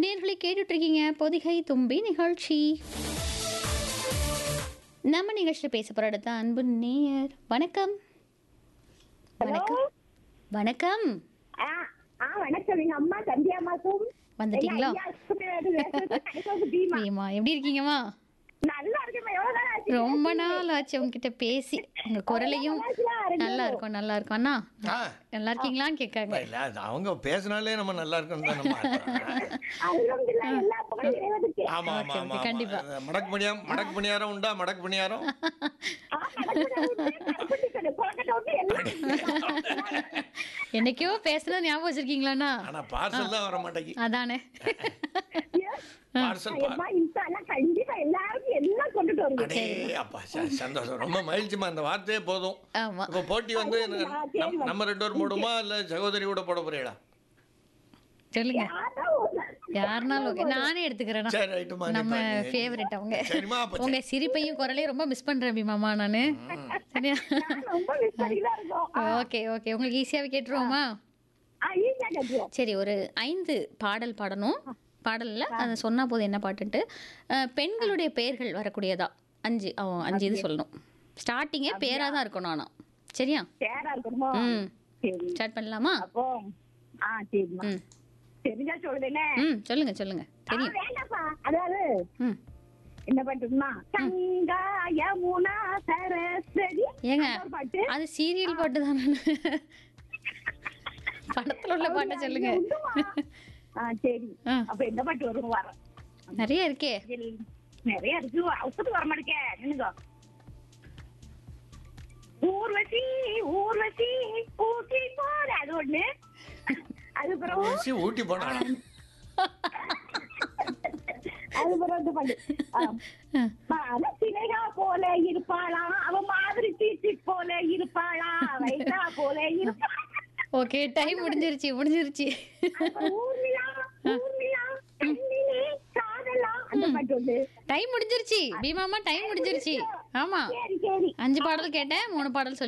நேர்களை கேட்டுட்டு இருக்கீங்க பொதிகை தும்பி நிகழ்ச்சி நம்ம நிகழ்ச்சியில் பேச போற அடுத்த அன்பு நேயர் வணக்கம் வணக்கம் வணக்கம் ஆ ஆ வணக்கம் எங்க அம்மா சந்தியா மாசும் வந்துட்டீங்களா எங்க ஐயா சுப்பிரமணியன் பீமா. ஏமா எப்படி இருக்கீங்கம்மா நல்லா இருக்குமா எவ்வளவு நாள் ஆச்சு ரொம்ப நாள் ஆச்சு உங்ககிட்ட பேசி உங்க குரலையும் நல்லா இருக்கும் நல்லா இருக்கும் அண்ணா ஆ நல்லா இருக்கீங்களான்னு கேட்காங்க இல்ல அது அவங்க பேசினாலே நம்ம நல்லா இருக்கணும் தான் நம்ம அல்ஹம்துலில்லாஹ், எல்லா புகழும் இறைவனுக்கு. ஆமா ஆமா Okay, ஆமா okay, கண்டிப்பா. ஆமா. மடக்கு பணியாரம் மடக்கு பணியாரம் உண்டா மடக்கு பணியாரம் ஆ, நடக்குது, உண்டு, கருப்பட்டி கடை, கொழுக்கட்டை உண்டு, எல்லாம். என்னைக்கோ பேசுனது ஞாபகம் வச்சிருக்கீங்களாண்ணா ஆனா பார்சல் தான் வர மாட்டேங்கி அதானே பார்சல் அம்மா, இன்ஷா அல்லாஹ் கண்டிப்பா எல்லாருக்கும் எல்லாம் கொண்டுட்டு வருவேன் அடே அப்பா ச- சந்தோஷம் ரொம்ப மகிழ்ச்சிமா அந்த வார்த்தையே போதும் ஆமா இப்போ போட்டி வந்து நம்ம- நம்ம ரெண்டு பேரும் போடுமா இல்ல சகோதரி கூட போட போறீங்களா சொல்லுங்க யாரோ ஒரு- யாருனாலும் ஓகே நானே எடுத்துக்கிறேன் சரி ரைட்டுமா நம்ம ஃபேவரட் அவங்க சரிம்மா அப்ப உங்க சிரிப்பையும் குரலையும் ரொம்ப மிஸ் பண்றேன் பீமாமா நானு சரியா நான் ரொம்ப miss பண்ணிதான் இருக்கோம். ஓகே ஓகே உங்களுக்கு ஈஸியாவே கேட்டுருவோமா ஆ, ஈஸியா கேட்டுருவோம். சரி ஒரு ஐந்து பாடல் பாடணும் பாடல்ல அதை சொன்னா போதும் என்ன பாட்டுன்ட்டு அஹ், பெண்களுடைய பெயர்கள் வரக்கூடியதா அஞ்சு ஆ, அஞ்சு இது சொல்லணும் ஸ்டார்டிங்கே பேரா தான் இருக்கணும் ஆனா சரியா சேரா இருக்கணுமோ? ம் சரி. ஸ்டார்ட் பண்ணலாமா அப்போ ஆ சரிம்மா ம் தெரிஞ்சா சொல்லுதேனே ம் சொல்லுங்க சொல்லுங்க ஆ, தெரியும் வேண்டாப்பா அதாவது ம் என்ன பண்றதுமா கங்கா யமுனா சரஸ்வதி ஏங்க அந்த ஒரு பாட்டு அது சீரியல் பாட்டு தானே படத்துல உள்ள பாட்டை சொல்லுங்க உண்டுமா? ஆ சரி ஆ. அப்ப என்ன பாட்டு வரும் வர நிறைய இருக்கே நிறைய இருக்கு அவசரம் வர மாட்டேங்க நின்னுங்க ஊர்வசி ஊர்வசி ஊட்டி போற அது ஒண்ணு அது பிறகு பேசி ஊட்டி போனா அது பிறகு வந்து பாட்டு ஆ. மனசினைகா போல இருப்பாளா அவ மாதிரி தீச்சி போல இருப்பாளா வைசா போல இருப்பாளா ஓகே டைம் முடிஞ்சிருச்சு முடிஞ்சிருச்சு அப்புறம் ஊர்மிளா ஊர்மிளா கண்ணிலே காதலா அந்த பாட்டு உண்டு டைம் முடிஞ்சிருச்சு பீமாமா டைம் முடிஞ்சிருச்சு ஆமா சரி சரி அஞ்சு பாடல் கேட்டேன் மூணு பாடல் சொல்லி